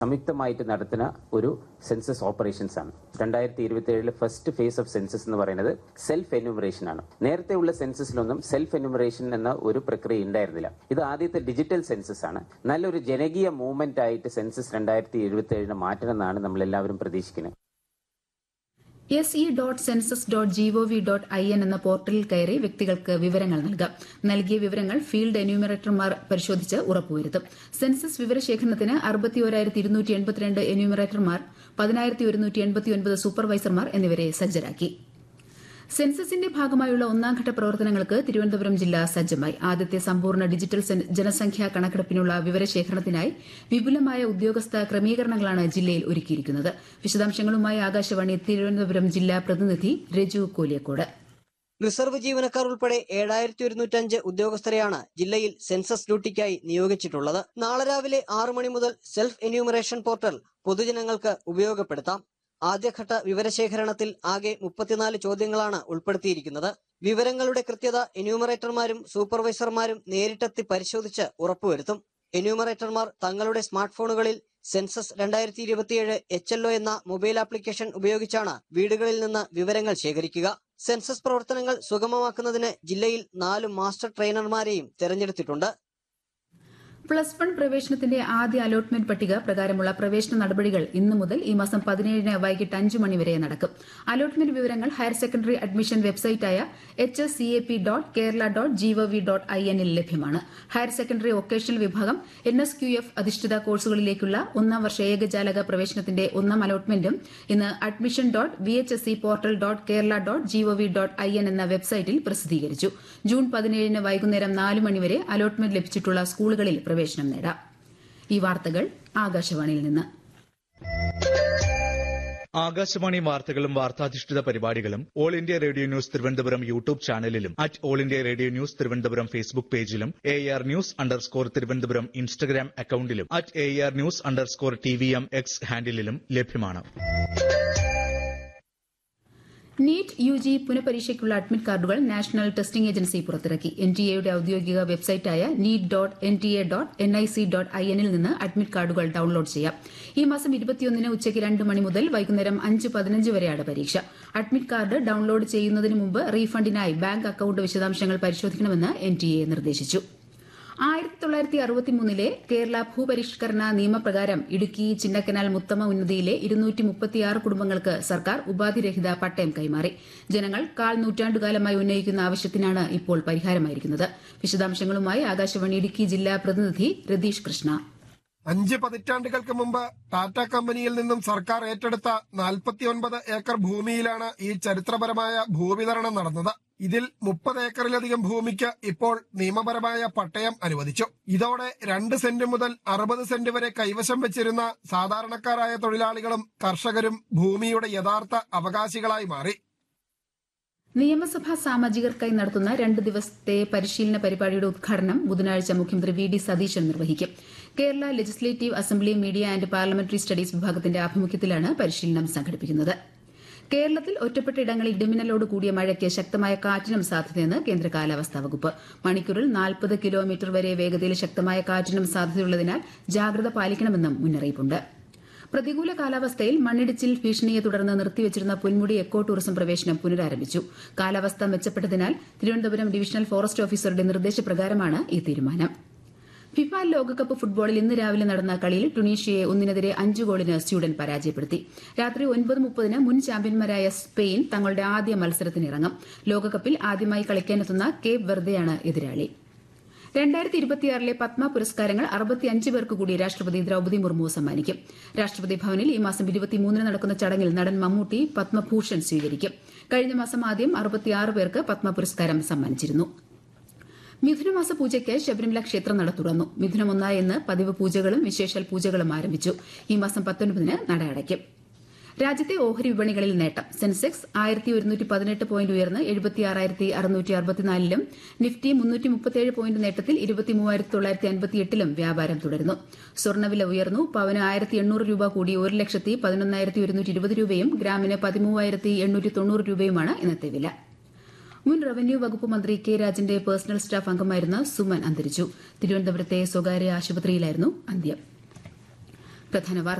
സംയുക്തമായിട്ട് നടത്തുന്ന ഒരു census operations ആണ് രണ്ടായിരത്തി ഇരുപത്തി ഏഴിലെ ഫസ്റ്റ് ഫേസ് ഓഫ് സെൻസസ് എന്ന് പറയുന്നത് സെൽഫ് എന്യൂമറേഷൻ ആണ് നേരത്തെ ഉള്ള സെൻസസിലൊന്നും സെൽഫ് എന്യൂമറേഷൻ എന്ന ഒരു പ്രക്രിയ ഉണ്ടായിരുന്നില്ല ഇത് ആദ്യത്തെ ഡിജിറ്റൽ സെൻസസ് ആണ് നല്ലൊരു ജനകീയ മൂവ്മെന്റ് ആയിട്ട് സെൻസസ് രണ്ടായിരത്തി എഴുപത്തി ഏഴിന് മാറ്റണമെന്നാണ് നമ്മൾ എല്ലാവരും പ്രതീക്ഷിക്കുന്നത് S E dot census dot GOV dot I N എന്ന പോർട്ടലിൽ കയറി വ്യക്തികൾക്ക് വിവരങ്ങൾ നൽകാം നൽകിയ വിവരങ്ങൾ ഫീൽഡ് എന്യൂമറേറ്റർമാർ പരിശോധിച്ച് ഉറപ്പുവരുത്തും സെൻസസ് വിവരശേഖരണത്തിന് അറുപത്തിയോരായിരത്തി ഇരുന്നൂറ്റി എൺപത്തിരണ്ട് എന്യൂമറേറ്റർമാർ പതിനായിരത്തി ഒരുന്നൂറ്റി എൺപത്തിയൊൻപത് സൂപ്പർവൈസർമാർ എന്നിവരെ സജ്ജരാക്കി സെൻസസിന്റെ ഭാഗമായുള്ള ഒന്നാംഘട്ട പ്രവർത്തനങ്ങൾക്ക് തിരുവനന്തപുരം ജില്ല സജ്ജമായി ആദ്യത്തെ സമ്പൂർണ്ണ ഡിജിറ്റൽ സെൻ- ജനസംഖ്യാ കണക്കെടുപ്പിനുള്ള വിവരശേഖരണത്തിനായി വിപുലമായ ഉദ്യോഗസ്ഥ ക്രമീകരണങ്ങളാണ് ജില്ലയിൽ ഒരുക്കിയിരിക്കുന്നത് വിശദാംശങ്ങളുമായി ആകാശവാണി തിരുവനന്തപുരം ജില്ലാ പ്രതിനിധി രജു കോലിയക്കോട് റിസർവ് ജീവനക്കാർ ഉൾപ്പെടെ ഏഴായിരത്തി ഒരുന്നൂറ്റഞ്ച് ഉദ്യോഗസ്ഥരെയാണ് ജില്ലയിൽ സെൻസസ് ഡ്യൂട്ടിക്കായി നിയോഗിച്ചിട്ടുള്ളത് നാളെ രാവിലെ ആറു മണി മുതൽ സെൽഫ് എന്യൂമറേഷൻ പോർട്ടൽ പൊതുജനങ്ങൾക്ക് ഉപയോഗപ്പെടുത്താം ആദ്യഘട്ട വിവരശേഖരണത്തിൽ ആകെ മുപ്പത്തിനാല് ചോദ്യങ്ങളാണ് ഉൾപ്പെടുത്തിയിരിക്കുന്നത് വിവരങ്ങളുടെ കൃത്യത എന്യൂമറേറ്റർമാരും സൂപ്പർവൈസർമാരും നേരിട്ടെത്തി പരിശോധിച്ച് ഉറപ്പുവരുത്തും എന്യൂമറേറ്റർമാർ തങ്ങളുടെ സ്മാർട്ട് ഫോണുകളിൽ സെൻസസ് രണ്ടായിരത്തി ഇരുപത്തിയേഴ് എച്ച് എൽ എന്ന മൊബൈൽ ആപ്ലിക്കേഷൻ ഉപയോഗിച്ചാണ് വീടുകളിൽ നിന്ന് വിവരങ്ങൾ ശേഖരിക്കുക സെൻസസ് പ്രവർത്തനങ്ങൾ സുഗമമാക്കുന്നതിന് ജില്ലയിൽ നാല് മാസ്റ്റർ ട്രെയിനർമാരെയും തെരഞ്ഞെടുത്തിട്ടുണ്ട് പ്ലസ് വൺ പ്രവേശനത്തിന്റെ ആദ്യ അലോട്ട്മെന്റ് പട്ടിക പ്രകാരമുള്ള പ്രവേശന നടപടികൾ ഇന്നു മുതൽ ഈ മാസം പതിനേഴിന് വൈകിട്ട് അഞ്ച് മണിവരെ നടക്കും അലോട്ട്മെന്റ് വിവരങ്ങൾ ഹയർ സെക്കൻഡറി അഡ്മിഷൻ വെബ്സൈറ്റായ H S C A P dot Kerala dot GOV dot I എന്നിൽ ലഭ്യമാണ് ഹയർ സെക്കൻഡറി വൊക്കേഷണൽ വിഭാഗം എൻ എസ് ക്യു എഫ് അധിഷ്ഠിത കോഴ്സുകളിലേക്കുള്ള ഒന്നാം വർഷ ഏകജാലക പ്രവേശനത്തിന്റെ ഒന്നാം അലോട്ട്മെന്റും ഇന്ന് admission dot V H S C portal dot Kerala dot GOV dot I N എന്ന വെബ്സൈറ്റിൽ പ്രസിദ്ധീകരിച്ചു ജൂൺ പതിനേഴിന് വൈകുന്നേരം നാല് മണിവരെ അലോട്ട്മെന്റ് ലഭിച്ചിട്ടുള്ള സ്കൂളുകളിൽ പ്രവേശനം നേടാം ഈ വാർത്തകൾ ആകാശവാണിയിൽ നിന്ന് ആകാശവാണി വാർത്തകളും വാർത്താധിഷ്ഠിത പരിപാടികളും all India radio news Thiruvananthapuram YouTube ചാനലിലും at all India radio news Thiruvananthapuram Facebook പേജിലും A R news underscore Thiruvananthapuram Instagram അക്കൌണ്ടിലും at A R news underscore T V M X ഹാൻഡിലും ലഭ്യമാണ് നീറ്റ് യു ജി പുനഃപരീക്ഷയ്ക്കുള്ള അഡ്മിറ്റ് കാർഡുകൾ നാഷണൽ ടെസ്റ്റിംഗ് ഏജൻസി പുറത്തിറക്കി N T എയുടെ ഔദ്യോഗിക വെബ്സൈറ്റായ NEET dot N T A dot N I C dot I എന്നിൽ നിന്ന് അഡ്മിറ്റ് കാർഡുകൾ ഡൌൺലോഡ് ചെയ്യാം ഈ മാസം ഇരുപത്തിയൊന്നിന് ഉച്ചയ്ക്ക് രണ്ട് മണി മുതൽ വൈകുന്നേരം അഞ്ച് പതിനഞ്ച് വരെയാണ് പരീക്ഷ അഡ്മിറ്റ് കാർഡ് ഡൌൺലോഡ് ചെയ്യുന്നതിന് മുമ്പ് റീഫണ്ടിനായി ബാങ്ക് അക്കൌണ്ട് വിശദാംശങ്ങൾ പരിശോധിക്കണമെന്ന് എൻ ടി എ നിർദ്ദേശിച്ചു ആയിരത്തി തൊള്ളായിരത്തി അറുപത്തിമൂന്നിലെ കേരള ഭൂപരിഷ്കരണ നിയമപ്രകാരം ഇടുക്കി ചിന്നക്കനാൽ മുത്തമ്മ ഉന്നതിയിലെ ഇരുന്നൂറ്റി മുപ്പത്തിയാറ് കുടുംബങ്ങൾക്ക് സർക്കാർ ഉപാധിരഹിത പട്ടയം കൈമാറി ജനങ്ങൾ കാൽ നൂറ്റാണ്ടുകാലമായി ഉന്നയിക്കുന്ന ആവശ്യത്തിനാണ് ഇപ്പോൾ പരിഹാരമായിരിക്കുന്നത് വിശദാംശങ്ങളുമായി ആകാശവാണി ഇടുക്കി ജില്ലാ പ്രതിനിധി രതീഷ് കൃഷ്ണ അഞ്ച് പതിറ്റാണ്ടുകൾക്ക് മുമ്പ് ടാറ്റ കമ്പനിയിൽ നിന്നും സർക്കാർ ഏറ്റെടുത്ത നാൽപ്പത്തിയൊൻപത് ഏക്കർ ഭൂമിയിലാണ് ഈ ചരിത്രപരമായ ഭൂവിതരണം നടന്നത് ഇതിൽ മുപ്പത് ഏക്കറിലധികം ഭൂമിക്ക് ഇപ്പോൾ നിയമപരമായ പട്ടയം അനുവദിച്ചു ഇതോടെ രണ്ട് സെന്റ് മുതൽ അറുപത് സെന്റ് വരെ കൈവശം വെച്ചിരുന്ന സാധാരണക്കാരായ തൊഴിലാളികളും കർഷകരും ഭൂമിയുടെ യഥാർത്ഥ അവകാശികളായി മാറി നിയമസഭാ സാമാജികർക്കായി നടത്തുന്ന രണ്ട് ദിവസത്തെ പരിശീലന പരിപാടിയുടെ ഉദ്ഘാടനം ബുധനാഴ്ച മുഖ്യമന്ത്രി വി ഡി സതീശൻ നിർവഹിക്കും Kerala legislative assembly media and parliamentary studies വിഭാഗത്തിന്റെ ആഭിമുഖ്യത്തിലാണ് പരിശീലനം സംഘടിപ്പിക്കുന്നത് കേരളത്തിൽ ഒറ്റപ്പെട്ട ഇടങ്ങളിൽ ഇടിമിന്നലോട് കൂടിയ മഴയ്ക്ക് ശക്തമായ കാറ്റിനും സാധ്യതയെന്ന് കേന്ദ്ര കാലാവസ്ഥാ വകുപ്പ് മണിക്കൂറിൽ നാൽപ്പത് കിലോമീറ്റർ വരെ വേഗതയിൽ ശക്തമായ കാറ്റിനും സാധ്യതയുള്ളതിനാൽ ജാഗ്രത പാലിക്കണമെന്നും മുന്നറിയിപ്പുണ്ട് പ്രതികൂല കാലാവസ്ഥയിൽ മണ്ണിടിച്ചിൽ ഭീഷണിയെ തുടർന്ന് നിർത്തിവച്ചിരുന്ന പൊന്മുടി എക്കോ ടൂറിസം പ്രവേശനം പുനരാരംഭിച്ചു കാലാവസ്ഥ മെച്ചപ്പെട്ടതിനാൽ തിരുവനന്തപുരം ഡിവിഷണൽ ഫോറസ്റ്റ് ഓഫീസറുടെ നിർദ്ദേശപ്രകാരമാണ് ഈ തീരുമാനം ഫിഫ ലോകകപ്പ് ഫുട്ബോളിൽ ഇന്ന് രാവിലെ നടന്ന കളിയിൽ ടുണീഷ്യയെ ഒന്നിനെതിരെ അഞ്ച് ഗോളിന് സ്വീഡൻ പരാജയപ്പെടുത്തി രാത്രി ഒൻപത് മുപ്പതിന് മുൻ ചാമ്പ്യന്മാരായ സ്പെയിൻ തങ്ങളുടെ ആദ്യ മത്സരത്തിനിറങ്ങും ലോകകപ്പിൽ ആദ്യമായി കളിക്കാനെത്തുന്ന കേപ്പ് വെർദെയാണ് എതിരാളി രണ്ടായിരത്തി ഇരുപത്തിയാറിലെ പത്മ പുരസ്കാരങ്ങൾ അറുപത്തിയഞ്ച് പേർക്ക് കൂടി രാഷ്ട്രപതി ദ്രൌപദി മുർമു സമ്മാനിക്കും രാഷ്ട്രപതി ഭവനിൽ ഈ മാസം ഇരുപത്തിമൂന്നിന് നടക്കുന്ന ചടങ്ങിൽ നടൻ മമ്മൂട്ടി പത്മഭൂഷൺ സ്വീകരിക്കും കഴിഞ്ഞ മാസം ആദ്യം അറുപത്തിയാറ് പേർക്ക് പത്മ പുരസ്കാരം സമ്മാനിച്ചിരുന്നു മിഥുനമാസ പൂജയ്ക്ക് ശബരിമല ക്ഷേത്ര നട തുറന്നു മിഥുനം ഒന്നായി ഇന്ന് പതിവ് പൂജകളും വിശേഷൽ പൂജകളും ആരംഭിച്ചു ഈ മാസം പത്തൊൻപതിന് നട അടയ്ക്കും രാജ്യത്തെ ഓഹരി വിപണികളിൽ നേട്ടം സെൻസെക്സ് ആയിരത്തി ഒരുന്നൂറ്റി പതിനെട്ട് പോയിന്റ് ഉയർന്ന് എഴുപത്തിയാറായിരത്തി അറുന്നൂറ്റി അറുപത്തിനാലിലും നിഫ്റ്റി മുന്നൂറ്റി മുപ്പത്തിയേഴ് പോയിന്റ് നേട്ടത്തിൽ ഇരുപത്തി മൂവായിരത്തി തൊള്ളായിരത്തി അൻപത്തിയെട്ടിലും വ്യാപാരം തുടരുന്നു സ്വർണ്ണവില ഉയർന്നു പവന് ആയിരത്തി എണ്ണൂറ് രൂപ കൂടി ഒരു ലക്ഷത്തി പതിനൊന്നായിരത്തി ഒരുന്നൂറ്റി ഇരുപത് രൂപയും ഗ്രാമിന് പതിമൂവായിരത്തി എണ്ണൂറ്റി തൊണ്ണൂറ് രൂപയുമാണ് ഇന്നത്തെ വില മുൻ റവന്യൂ വകുപ്പ് മന്ത്രി കെ രാജന്റെ പേഴ്സണൽ സ്റ്റാഫ് അംഗമായിരുന്ന സുമൻ അന്തരിച്ചു തിരുവനന്തപുരത്തെ സ്വകാര്യ ആശുപത്രിയിലായിരുന്നു അന്ത്യം പ്രധാന വാർത്തകൾ